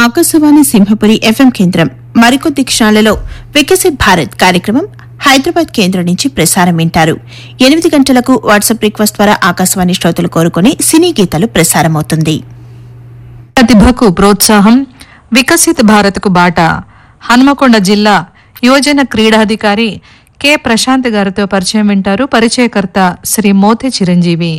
Akashvani Simhapuri FM కేంద్రం మరికొద్ది క్షణాలలో వికసిత్ భారత్ కార్యక్రమం హైదరాబాద్ కేంద్రం నుంచి ప్రసారం వింటారు ఎనిమిది గంటలకు వాట్సాప్ రిక్వెస్ట్ ద్వారా ఆకాశవాణి శ్రోతలు కోరుకుని సినీ గీతాలు ప్రసారమవుతుంది ప్రతిభకు ప్రోత్సాహం వికసిత్ భారత్కు బాట హన్మకొండ జిల్లా యువజన క్రీడాధికారి కె ప్రశాంత్ గారితో పరిచయం వింటారు పరిచయకర్త శ్రీ మోతి చిరంజీవి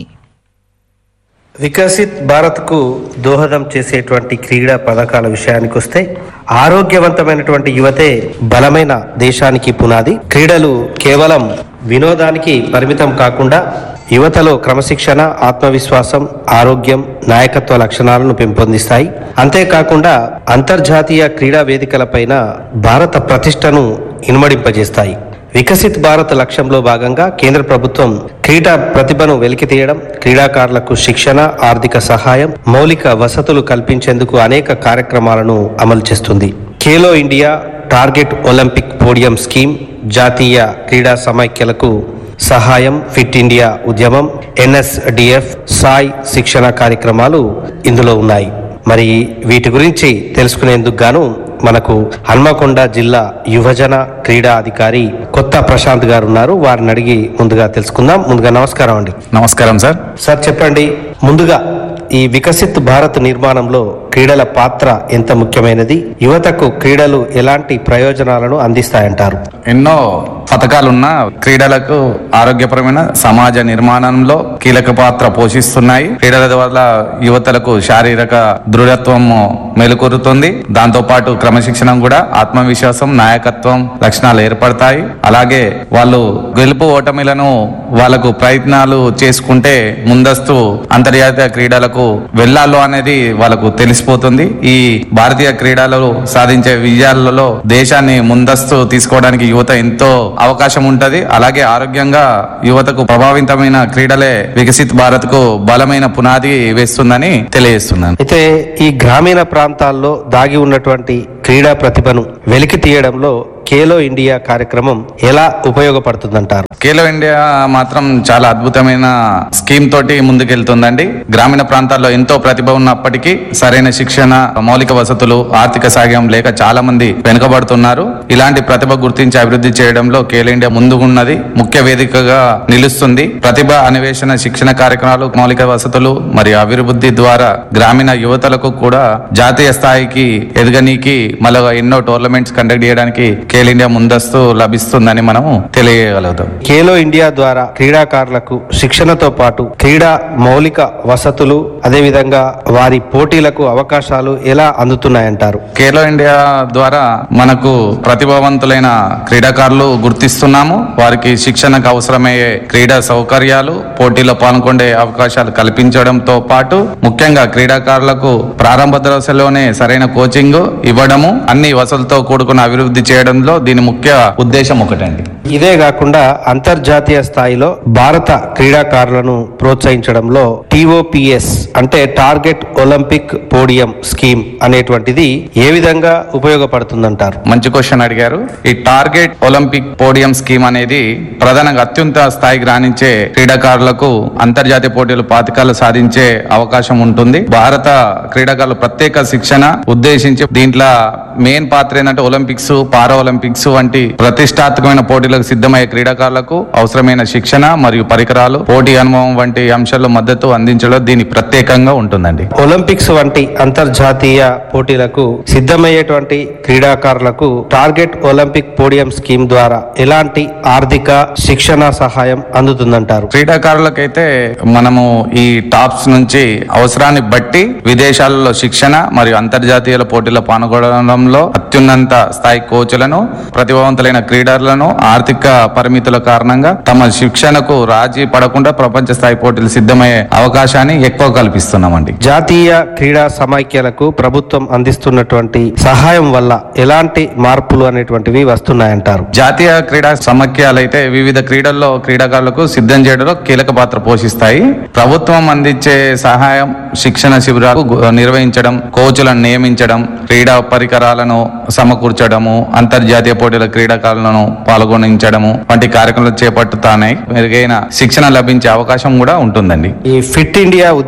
వికసిత్ భారత్కు దోహదం చేసేటువంటి క్రీడా పథకాల విషయానికి వస్తే ఆరోగ్యవంతమైనటువంటి యువతే బలమైన దేశానికి పునాది క్రీడలు కేవలం వినోదానికి పరిమితం కాకుండా యువతలో క్రమశిక్షణ ఆత్మవిశ్వాసం ఆరోగ్యం నాయకత్వ లక్షణాలను పెంపొందిస్తాయి అంతేకాకుండా అంతర్జాతీయ క్రీడా వేదికలపైన భారత ప్రతిష్టను ఇనుమడింపజేస్తాయి వికసిత్ భారత్ లక్ష్యంలో భాగంగా కేంద్ర ప్రభుత్వం క్రీడా ప్రతిభను వెలికితీయడం క్రీడాకారులకు శిక్షణ ఆర్థిక సహాయం మౌలిక వసతులు కల్పించేందుకు అనేక కార్యక్రమాలను అమలు చేస్తుంది Khelo India target Olympic podium scheme జాతీయ క్రీడా సమైక్యలకు సహాయం ఫిట్ ఇండియా ఉద్యమం ఎన్ఎస్డిఎఫ్ సాయ్ శిక్షణ కార్యక్రమాలు ఇందులో ఉన్నాయి మరి వీటి గురించి తెలుసుకునేందుకు గాను మనకు హన్మకొండ జిల్లా యువజన క్రీడా అధికారి కొత్త ప్రశాంత్ గారు ఉన్నారు వారిని అడిగి ముందుగా తెలుసుకుందాం ముందుగా నమస్కారం అండి నమస్కారం సార్ సార్ చెప్పండి ముందుగా ఈ వికసిత్ భారత్ నిర్మాణంలో క్రీడల పాత్ర ఎంత ముఖ్యమైనది యువతకు క్రీడలు ఎలాంటి ప్రయోజనాలను అందిస్తాయంటారు ఎన్నో పథకాలున్న క్రీడలకు ఆరోగ్యపరమైన సమాజ నిర్మాణంలో కీలక పాత్ర పోషిస్తున్నాయి క్రీడల వల్ల యువతలకు శారీరక దృఢత్వం మేలుకొరుతుంది దాంతో పాటు క్రమశిక్షణ కూడా ఆత్మవిశ్వాసం నాయకత్వం లక్షణాలు ఏర్పడతాయి అలాగే వాళ్ళు గెలుపు ఓటమిలను వాళ్ళకు ప్రయత్నాలు చేసుకుంటే ముందస్తు అంతర్జాతీయ క్రీడలకు వెళ్ళాలో అనేది వాళ్ళకు తెలిసిపోతుంది ఈ భారతీయ క్రీడలు సాధించే విజయాలలో దేశాన్ని ముందస్తు తీసుకోవడానికి యువత ఎంతో అవకాశం ఉంటది అలాగే ఆరోగ్యంగా యువతకు ప్రభావితమైన క్రీడలే వికసిత్ భారత్ కు బలమైన పునాది వేస్తుందని తెలియజేస్తున్నాను అయితే ఈ గ్రామీణ ప్రాంతాల్లో దాగి ఉన్నటువంటి క్రీడా ప్రతిభను వెలికి తీయడంలో ఖేలో ఇండియా కార్యక్రమం ఎలా ఉపయోగపడుతుందంటారు ఖేలో ఇండియా మాత్రం చాలా అద్భుతమైన స్కీమ్ తోటి ముందుకెళ్తుందండి గ్రామీణ ప్రాంతాల్లో ఎంతో ప్రతిభ ఉన్నప్పటికీ సరైన శిక్షణ మౌలిక వసతులు ఆర్థిక సాయం లేక చాలా మంది వెనుకబడుతున్నారు ఇలాంటి ప్రతిభ గుర్తించి అభివృద్ధి చేయడంలో ఖేలో ఇండియా ముందుకున్నది ముఖ్య వేదికగా నిలుస్తుంది ప్రతిభ అన్వేషణ శిక్షణ కార్యక్రమాలు మౌలిక వసతులు మరియు అభివృద్ధి ద్వారా గ్రామీణ యువతలకు కూడా జాతీయ స్థాయికి ఎదగనీకి మళ్ళీ ఎన్నో టోర్నమెంట్స్ కండక్ట్ చేయడానికి ఖేల్ ఇండియా ముందస్తు లభిస్తుందని మనము తెలియగలుగుతాం ఖేలో ఇండియా ద్వారా క్రీడాకారులకు శిక్షణతో పాటు క్రీడా మౌలిక వసతులు అదేవిధంగా వారి పోటీలకు అవకాశాలు ఎలా అందుతున్నాయంటారు ఖేలో ఇండియా ద్వారా మనకు ప్రతిభావంతులైన క్రీడాకారులు గుర్తిస్తున్నాము వారికి శిక్షణకు అవసరమయ్యే క్రీడా సౌకర్యాలు పోటీలో పాల్గొనే అవకాశాలు కల్పించడంతో పాటు ముఖ్యంగా క్రీడాకారులకు ప్రారంభ దశలోనే సరైన కోచింగ్ ఇవ్వడము అన్ని వసతులతో కూడుకున్న అభివృద్ధి చేయడంలో దీని ముఖ్య ఉద్దేశం ఒకటండి ఇదే కాకుండా అంతర్జాతీయ స్థాయిలో భారత క్రీడాకారులను ప్రోత్సహించడంలో టిఓపిఎస్ అంటే టార్గెట్ ఒలింపిక్ పోడియం స్కీమ్ అనేటువంటిది ఏ విధంగా ఉపయోగపడుతుందంటారు మంచి క్వశ్చన్ అడిగారు ఈ టార్గెట్ ఒలింపిక్ పోడియం స్కీమ్ అనేది ప్రధానంగా అత్యున్నత స్థాయికి రాణించే క్రీడాకారులకు అంతర్జాతీయ పోటీలు పాతికాలు సాధించే అవకాశం ఉంటుంది భారత క్రీడాకారులు ప్రత్యేక శిక్షణ ఉద్దేశించి దీంట్లో మెయిన్ పాత్ర ఏంటంటే ఒలింపిక్స్ పారా ఒలింపిక్స్ వంటి ప్రతిష్టాత్మకమైన పోటీలకు సిద్ధమయ్యే క్రీడాకారులకు అవసరమైన శిక్షణ మరియు పరికరాలు పోటీ అనుభవం వంటి అంశాల్లో మద్దతు అందించడం దీని ప్రత్యేకంగా ఉంటుందండి ఒలింపిక్స్ వంటి అంతర్జాతీయ పోటీలకు సిద్ధమయ్యేటువంటి క్రీడాకారులకు టార్గెట్ ఒలింపిక్ పోడియం స్కీమ్ ద్వారా ఎలాంటి ఆర్థిక శిక్షణ సహాయం అందుతుందంటారు క్రీడాకారులకైతే మనము ఈ టాప్స్ నుంచి అవసరాన్ని బట్టి విదేశాలలో శిక్షణ మరియు అంతర్జాతీయ పోటీల్లో పాల్గొనడంలో అత్యున్నత స్థాయి కోచ్లను ప్రతిభావంతులైన క్రీడలను ఆర్థిక పరిమితుల కారణంగా తమ శిక్షణకు రాజీ పడకుండా ప్రపంచ స్థాయి పోటీలు సిద్ధమయ్యే అవకాశాన్ని ఎక్కువ కల్పిస్తున్నామండి జాతీయ క్రీడా సమైక్యలకు ప్రభుత్వం అందిస్తున్నటువంటి సహాయం వల్ల ఎలాంటి మార్పులు అనేటువంటివి వస్తున్నాయంటారు జాతీయ క్రీడా సమాఖ్యలైతే వివిధ క్రీడల్లో క్రీడాకారులకు సిద్ధం చేయడంలో కీలక పాత్ర పోషిస్తాయి ప్రభుత్వం అందించే సహాయం శిక్షణ శిబిరాలు గు- నిర్వహించడం కోచ్లను నియమించడం క్రీడా పరికరాలను సమకూర్చడము అంతర్జాతీయ పోటీల క్రీడాకారులను పాల్గొనించడము వంటి కార్యక్రమాలు చేపట్టుతాయి మెరుగైన శిక్షణ లభించే అవకాశం కూడా ఉంటుందండి ఈ ఫిట్ ఇండియా ఉద్యమం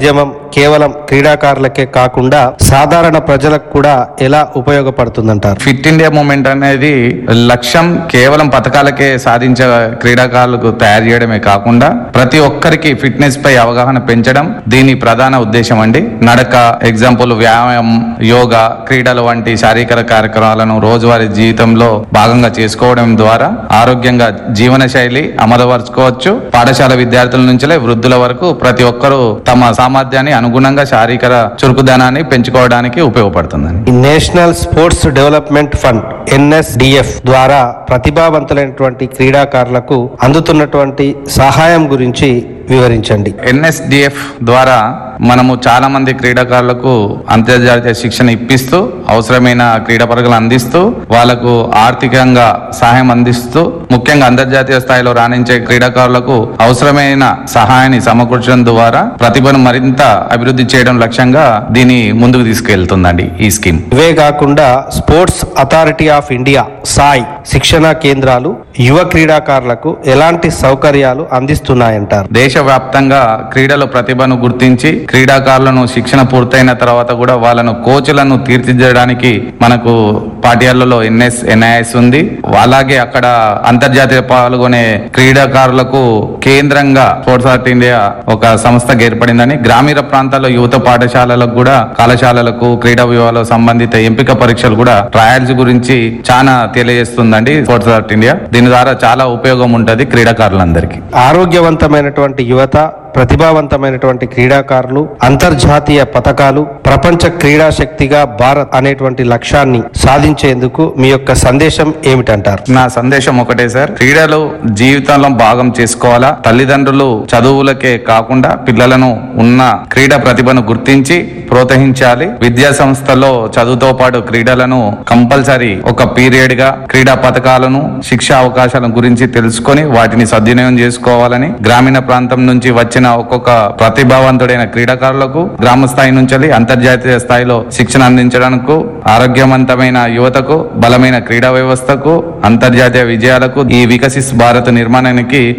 కేవలం క్రీడాకారులకే కాకుండా సాధారణ ప్రజలకు కూడా ఎలా ఉపయోగపడుతుందంటారు ఫిట్ ఇండియా మూమెంట్ అనేది లక్ష్యం కేవలం పథకాలకే సాధించే క్రీడాకారులకు తయారు చేయడమే కాకుండా ప్రతి ఒక్కరికి ఫిట్నెస్ పై అవగాహన పెంచడం దీని ప్రధాన ఉద్దేశం అండి నడక ఎగ్జాంపుల్ వ్యాయామం యోగా క్రీడలు వంటి శారీరక కార్యక్రమాలను రోజువారీ జీవితంలో భాగంగా చేసుకోవడం ద్వారా ఆరోగ్యంగా జీవన శైలి అమలుపరుచుకోవచ్చు పాఠశాల విద్యార్థుల నుంచే వృద్ధుల వరకు ప్రతి ఒక్కరూ తమ సామర్థ్యాన్ని అనుగుణంగా శారీరక చురుకుదనాన్ని పెంచుకోవడానికి ఉపయోగపడుతుందండి ఈ national sports development fund NSDF ద్వారా ప్రతిభావంతులైనటువంటి క్రీడాకారులకు అందుతున్నటువంటి సహాయం గురించి వివరించండి ఎన్ఎస్డిఎఫ్ ద్వారా మనము చాలా మంది క్రీడాకారులకు అంతర్జాతీయ శిక్షణ ఇప్పిస్తూ అవసరమైన క్రీడా పరుగులు అందిస్తూ వాళ్ళకు ఆర్థికంగా సహాయం అందిస్తూ ముఖ్యంగా అంతర్జాతీయ స్థాయిలో రాణించే క్రీడాకారులకు అవసరమైన సహాయాన్ని సమకూర్చడం ద్వారా ప్రతిభను మరింత అభివృద్ధి చేయడం లక్ష్యంగా దీన్ని ముందుకు తీసుకెళ్తుందండి ఈ స్కీమ్ ఇవే కాకుండా sports authority of India SAI శిక్షణా కేంద్రాలు యువ క్రీడాకారులకు ఎలాంటి సౌకర్యాలు అందిస్తున్నాయంటారు దేశవ్యాప్తంగా క్రీడల ప్రతిభను గుర్తించి క్రీడాకారులను శిక్షణ పూర్తయిన తర్వాత కూడా వాళ్ళను కోచ్లను తీర్చిదిద్దడానికి మనకు పాఠ్యాలలో ఎన్ఎస్ ఎన్ఐఎస్ ఉంది అలాగే అక్కడ అంతర్జాతీయ పాల్గొనే క్రీడాకారులకు కేంద్రంగా స్పోర్ట్స్ ఆర్ట్ ఇండియా ఒక సంస్థగా ఏర్పడిందని గ్రామీణ ప్రాంతాల్లో యువత పాఠశాలలకు కూడా కళాశాలలకు క్రీడా విభాగాలకు సంబంధిత ఎంపిక పరీక్షలు కూడా ట్రయల్స్ గురించి చాలా తెలియజేస్తుందండి స్పోర్ట్స్ ఆర్ట్ ఇండియా దీని ద్వారా చాలా ఉపయోగం ఉంటది క్రీడాకారులందరికీ ఆరోగ్యవంతమైనటువంటి యువత ప్రతిభావంతమైనటువంటి క్రీడాకారులు అంతర్జాతీయ పథకాలు ప్రపంచ క్రీడా శక్తిగా భారత్ అనేటువంటి లక్ష్యాన్ని సాధించేందుకు మీ యొక్క సందేశం ఏమిటంటారు నా సందేశం ఒకటే సార్ క్రీడలు జీవితంలో భాగం చేసుకోవాలా తల్లిదండ్రులు చదువులకే కాకుండా పిల్లలను ఉన్న క్రీడా ప్రతిభను గుర్తించి ప్రోత్సహించాలి విద్యా సంస్థల్లో చదువుతో పాటు క్రీడలను కంపల్సరీ ఒక పీరియడ్ గా క్రీడా పథకాలను శిక్షా అవకాశాల గురించి తెలుసుకొని వాటిని సద్వినియోగం చేసుకోవాలని గ్రామీణ ప్రాంతం నుంచి వచ్చిన ఒక్కొక్క ప్రతిభావంతుడైన క్రీడాకారులకు గ్రామ స్థాయి నుంచి అంతర్జాతీయ స్థాయిలో శిక్షణ అందించడానికి ఆరోగ్యవంతమైన యువతకు బలమైన క్రీడా వ్యవస్థకు అంతర్జాతీయ విజయాలకు ఈ వికసిత్ భారత్ నిర్మాణానికి